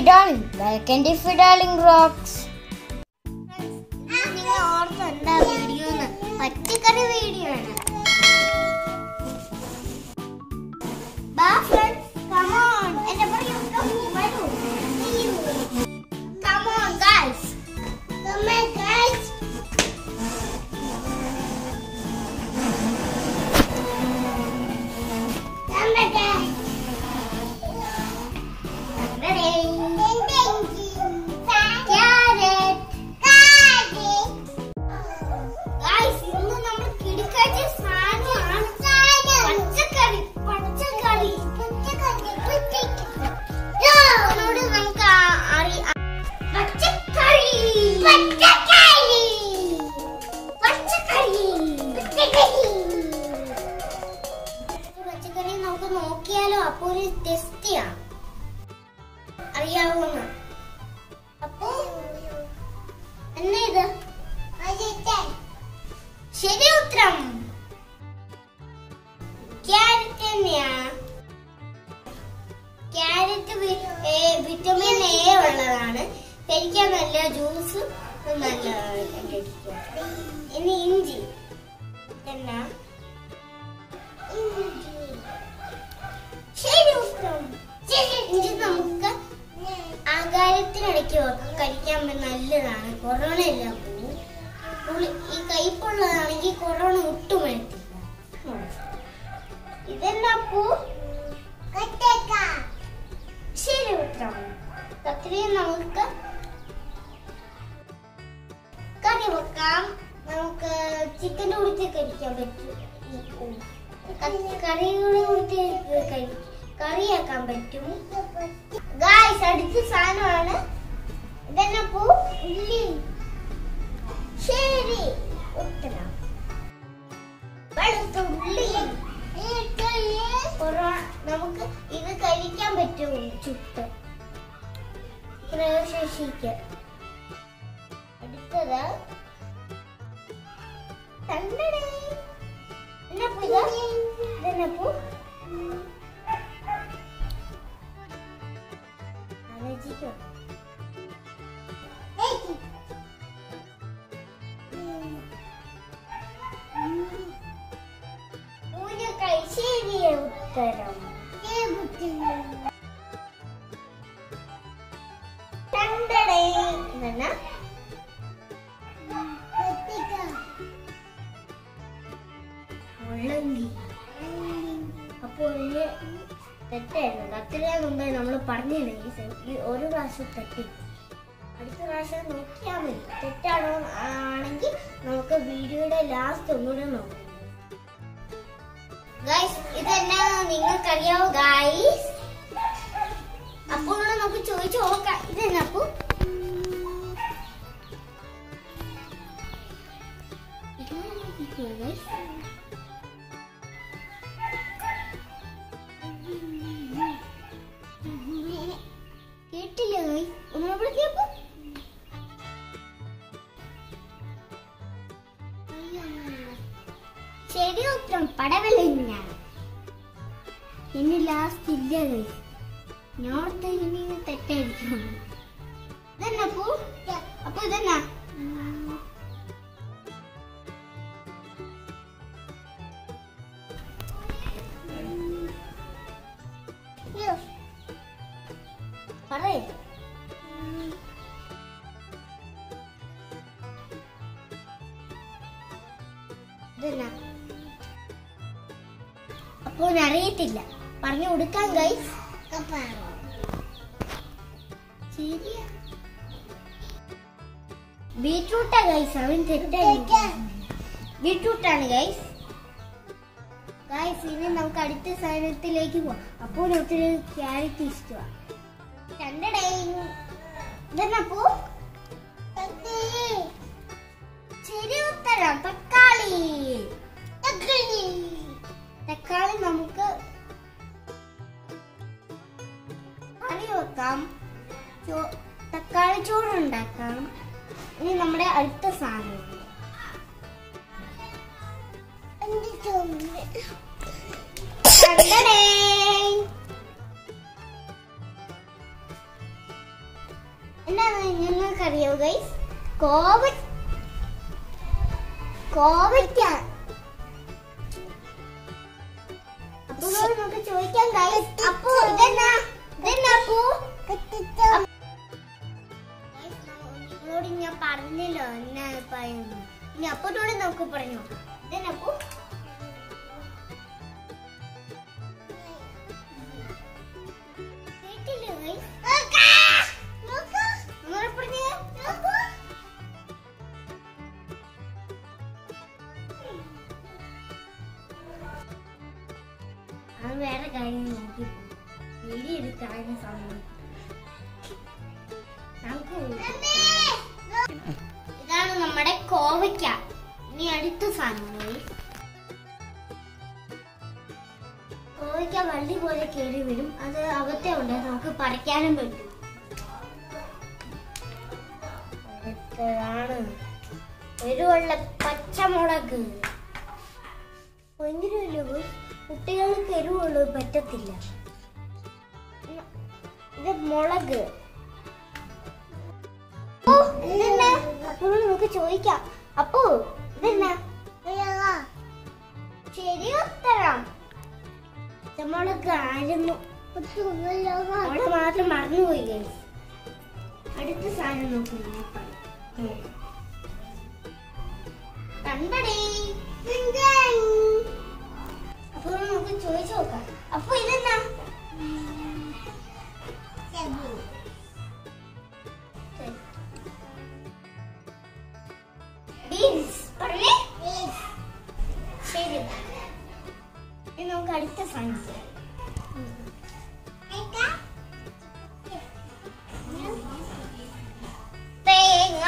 darling. Welcome to Darling Rocks. നിങ്ങൾ ഓർത്ത് എന്താ വീഡിയോ പച്ചക്കറി വീഡിയോ ആണ് ബാ ഫ്രണ്ട്സ് കം ഓൺ എന്നെ പറയൂ വരൂ come on guys come on guys Come on guys. പച്ചക്കറി നമുക്ക് നോക്കിയാലോ അപ്പൊ ഒരു ടെസ്റ്റ് ചെയ്യാം അറിയാവുന്ന അപ്പൊ എന്നാ ഇത് ശരി ഉത്തരം ക്യാരറ്റ് തന്നെയാ ക്യാരറ്റ് വിറ്റമിൻ എ ഉള്ളതാണ് കഴിക്കാൻ നല്ല ജ്യൂസ് നല്ലതാണ് കണ്ടിരിക്കാൻ. ഇനി ഇഞ്ചി എന്നാ ശരി ഉത്തരം ഇഞ്ചി നമുക്ക് ആകാരത്തിനിടയ്ക്ക് കഴിക്കാൻ പറ്റുന്ന നല്ലതാണ് കൊറോണ എല്ലാം പോവും പുളി- ഈ കയ്പുള്ളതാണെങ്കിൽ കൊറോണ ഒട്ടും വരത്തില്ല ഇതെന്നാ പൂ ശരി ഉത്തരം കത്തിരിയും നമുക്ക് കറി വെക്കാം നമുക്ക് ചിക്കൻ്റെ കൂടി കഴിക്കാൻ പറ്റും ഈ പൂ. ക- കറിയുടെ കൂടി കഴി- കറിയാക്കാൻ പറ്റും ഗായ്സ് അടുത്ത സാധനമാണ് ഇതെന്നെ പൂ ഉള്ളി ശരി ഉത്തരം വെളുത്തുള്ളി കൊറോണ- നമുക്ക് ഇത് കഴിക്കാൻ പറ്റും ചുട്ട് പ്രശിക്ക് അടുത്തത് തണ്ടടേ. എന്നാ പൂ ഇത്? ഇതെന്നാ പൂ? ആലോചിക്കാം. ഊഞ്ഞക്കൈ ശരിയ ഉത്തരം തണ്ടടേ. ഇതെന്നാ? മുള്ളങ്കി അപ്പോൾ ഒരു തെറ്റായിരുന്നു കത്തിരിക്കാൻ മുമ്പേ നമ്മൾ പറഞ്ഞില്ലെങ്കിൽ ഈ ഒരു പ്രാവശ്യം തെറ്റി അടുത്ത പ്രാവശ്യം നോക്കിയാൽ മതി തെറ്റാണോ ആണെങ്കിൽ നമുക്ക് വീഡിയോയുടെ ലാസ്റ്റ് ഒന്നുകൂടെ നോക്കാം ഗൈസ് ഇതെന്നാ നിങ്ങൾക്കറിയാവോ ഗൈസ് അപ്പോൾ നമുക്ക് ചോദിച്ചു നോക്കാം ഇതെന്നാ അപ്പു ഗൈസ് കേട്ടില്ല ഗൈസ് ഒന്നുകൂടെ കേൾക്കൂ ശരി ഉത്തരം പടവലിങ്ങ ഇനി ലാസ്റ്റ് ഇല്ല ഗൈസ് ഞാൻ ഓർത്ത ഇനി തെറ്റായിരിക്കും ഇതെന്നാ പൂ അപ്പൊ ഇതെന്നാ പറയേ ഇതെന്നാ അപ്പോൾ അറിയത്തില്ല പറഞ്ഞു കൊടുക്കാൻ ഗൈസ് ശരിയാ ബീട്രൂട്ടാ ഗൈസ് അവൻ തെറ്റായി ബീട്രൂട്ടാണ് ഗൈസ് ഗൈസ് ഇനി നമുക്ക് അടുത്ത സാധനത്തിലേക്ക് പോവാം അപ്പോൾ ഒത്തിരി ക്യാരറ്റ് ഇഷ്ടമാണ് രണ്ടടേ ഇതെന്നപ്പോ ശരി ഉത്തരം തക്കാളി തക്കാളി നമുക്ക് കറി വെക്കാം ചോ- തക്കാളി ചോറ് ഉണ്ടാക്കാം ഇനി നമ്മുടെ അടുത്ത സാധനം എന്നാന്ന് നിങ്ങൾക്കറിയോ ഗൈസ് കോവ കോവയ്ക്ക അപ്പൊ നമുക്ക് ചോദിക്കാം ഗൈസ് അപ്പോ ഇതെന്നാ ഇതെന്നാ അപ്പു Guys, നിങ്ങളോട് ഞാൻ പറഞ്ഞല്ലോ എന്നാ പറയുന്നു ഇനി അപ്പത്തോടെ നമുക്ക് പറഞ്ഞു നോക്കാം ഇതെന്നാ അപ്പു കേട്ടില്ലേ guys? ഒന്നുകൂടെ പറഞ്ഞേ. അത് വേറെ കാര്യം നോക്കി വീഡിയോ എടുക്കാൻ സമയം നമുക്ക് ഇതാണ് നമ്മുടെ കോവയ്ക്ക ഇനി അടുത്ത സാധനം guys. കോവയ്ക്ക വള്ളി പോലെ കയറി വരും അത് അകത്തെ ഉണ്ട് നമുക്ക് പറിക്കാനും പറ്റും അടുത്തതാണ് എരിവുള്ള പച്ചമുളക് ഭയങ്കര വലിയ കുട്ടികൾക്ക് എരിവുള്ളത് പറ്റത്തില്ല ഇത് മുളക് ഓ, ഇതെന്നാ? അപ്പോൾ നമുക്ക് ചോദിക്കാം അപ്പോ ഇതെന്നാ ശരി ഉത്തരം പച്ചമുളക് ആയിരുന്നു അവിടെ മാത്രം മറന്നുപോയി guys. അടുത്ത സാധനം നോക്കുന്നു കണ്ടടേ അപ്പൊ നമുക്ക് ചോദിച്ചു നോക്കാം അപ്പൊ ഇതെന്നാ Beans. പറഞ്ഞേ? ശരി ഇനി നമുക്ക് അടുത്ത സാധനം ചെയ്യാം. തേങ്ങ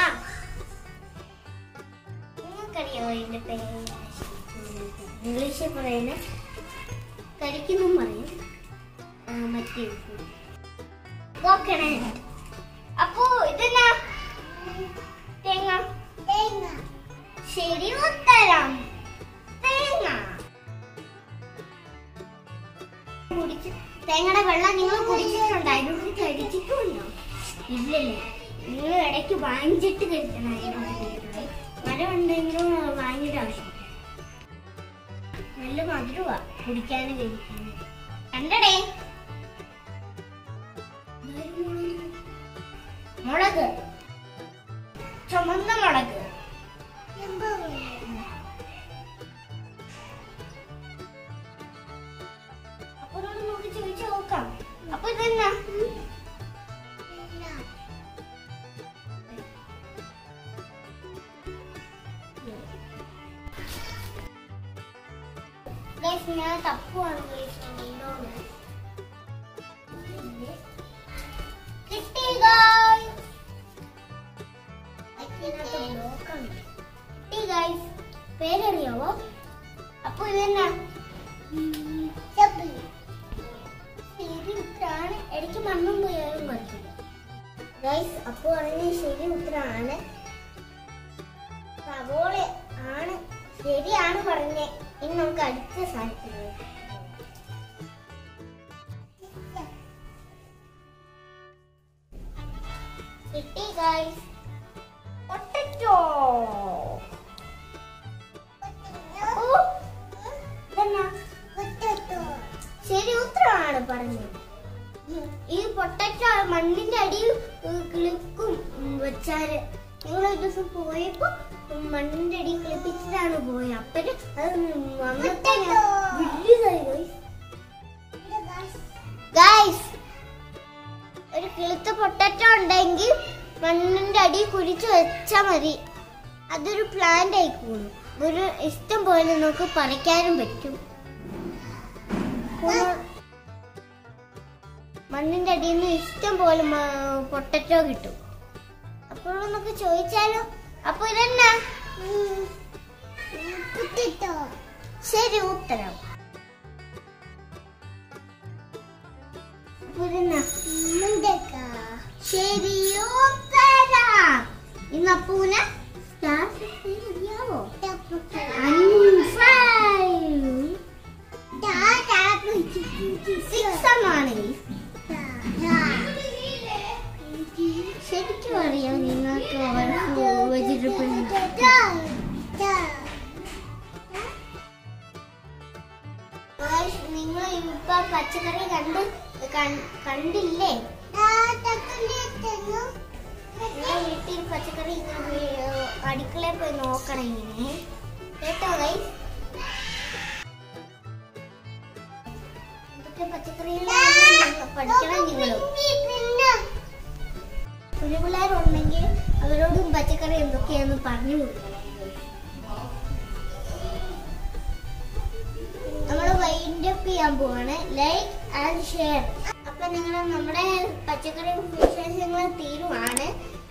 നിങ്ങൾക്കറിയോ ഇതിന്റെ പേര് ഇംഗ്ലീഷിൽ പറയുന്ന കരിക്കുന്നും പറയും ആ, മറ്റേ കോക്കനട്ട് അപ്പോ ഇതെന്നാ തേങ്ങ തേങ്ങ ശരി ഉത്തരം തേങ്ങ കുടിച്ച് തേങ്ങയുടെ വെള്ളം നിങ്ങൾ കുടിച്ചിട്ടുണ്ടോ അതിനോട് കഴിച്ചിട്ടുണ്ടോ ഇല്ലല്ലേ നിങ്ങൾ ഇടയ്ക്ക് വാങ്ങിച്ചിട്ട് കഴിക്കണം അതിനോട് മരം ഉണ്ടെങ്കിലും വാങ്ങിയിട്ട് ആവശ്യം നല്ല മധുരമാ കുടിക്കാനും കഴിക്കാനും കണ്ടടേ മുളക് ചുമന്ന മുളക് അപ്പൊ നമുക്ക് നോക്കി ചോദിച്ചു നോക്കാം അപ്പൊ ഇതെന്നാ Guys, ഞാൻ തപ്പുവാണ് guys. ഉണ്ടോന്ന്. കിട്ടി guys. ഇതിനകത്ത് block ആണ്. കിട്ടി guys. പേരറിയാവോ അപ്പൊ ഇതെന്നാ ശരി ഉത്തരാണ് ഇടയ്ക്ക് മണ്ണും പോയാലും കുഴപ്പമില്ല ഗൈസ് അപ്പൊ പറഞ്ഞ ശരി ഉത്തരാണ് സവോള ആണ് ശരിയാണ് പറഞ്ഞേ ഇനി നമുക്ക് അടുത്ത സാധനത്തിൽ കിട്ടി ഗൈസ് പൊട്ടറ്റോ ശരി ഉത്തരമാണ് പറഞ്ഞത് ഈ പൊട്ടറ്റോ മണ്ണിന്റെ അടിയിൽ ഉം, കിളിക്കും ഉം, വെച്ചാല് നിങ്ങൾ ഒരു ദിവസം പോയപ്പോ ഉം, മണ്ണിന്റെ അടിയിൽ കിളിപ്പിച്ചിട്ടാണ് പോയത് അപ്പന് അത് വന്നപ്പോ ഞാൻ വലുതായി ഗൈസ് ഒരു കിളുത്ത പൊട്ടറ്റോ ഉണ്ടെങ്കിൽ മണ്ണിന്റെ അടിയിൽ കുഴിച്ചു വെച്ചാ മതി അതൊരു പ്ലാന്റ് ആയിക്കോളും ഒരു ഇഷ്ടം പോലെ നമുക്ക് പറിക്കാനും പറ്റും പിന്നെ മണ്ണിന്റെ അടിയിൽ നിന്ന് ഇഷ്ടം പോലെ പൊട്ടറ്റോ കിട്ടും അപ്പോൾ നമുക്ക് ചോദിച്ചാലോ അപ്പൊ ഇതെന്നാ ശരി ഉത്തരം അപ്പൊ ഇതെന്നാ ശരി ഉത്തരം ഇന്ന് അപ്പൂനെ സ്റ്റാർ അറിയാവോ സിക്സ് ആണ് ശരി എനിക്കും അറിയാം നിങ്ങൾക്ക് വെജിറ്റബിൾ നിങ്ങൾ ഇപ്പൊ പച്ചക്കറി കണ്ട് കൺ- കണ്ടില്ലേ നിങ്ങളുടെ വീട്ടിൽ പച്ചക്കറി ഇങ്ങനെ വീ- അടുക്കളയിൽ പോയി നോക്കണം ഇങ്ങനെ കേട്ടോ ഗൈ എന്തൊക്കെ പച്ചക്കറികളാണ് പഠിക്കണം നിങ്ങളും കുഞ്ഞു പിള്ളേരുണ്ടെങ്കിൽ അവരോടും പച്ചക്കറി എന്തൊക്കെയാന്ന് പറഞ്ഞു കൊടുക്കണം നമ്മൾ വൈൻഡ് അപ്പ് ചെയ്യാൻ പോവാണ് ലൈക്ക് ആൻഡ് ഷെയർ അപ്പൊ നിങ്ങൾ നമ്മുടെ പച്ചക്കറി വിശേഷങ്ങൾ തീരുവാണ്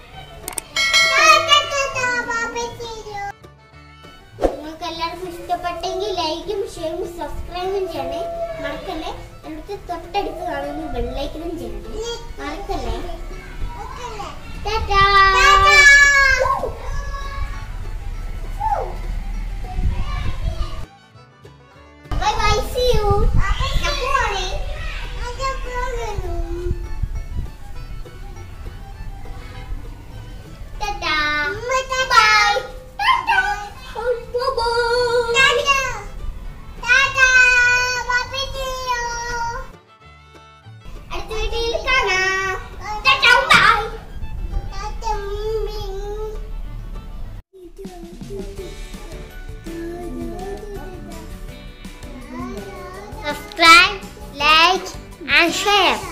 നിങ്ങൾക്ക് എല്ലാവർക്കും ഇഷ്ടപ്പെട്ടെങ്കിൽ ലൈക്കും ഷെയറും സബ്സ്ക്രൈബും ചെയ്യണേ മറക്കല്ലേ എന്നിട്ട് തൊട്ടടുത്ത് കാണുന്ന ബെല്ലൈക്കനും ചെയ്യണേ മറക്കല്ലേ Tata Bye bye, see you. ഞാൻ പോവാണേ. ടാറ്റാ. Bye. ടാറ്റാ. അടുത്ത വീഡിയോയിൽ കാണാം Tata, bye. Subscribe, like, and share.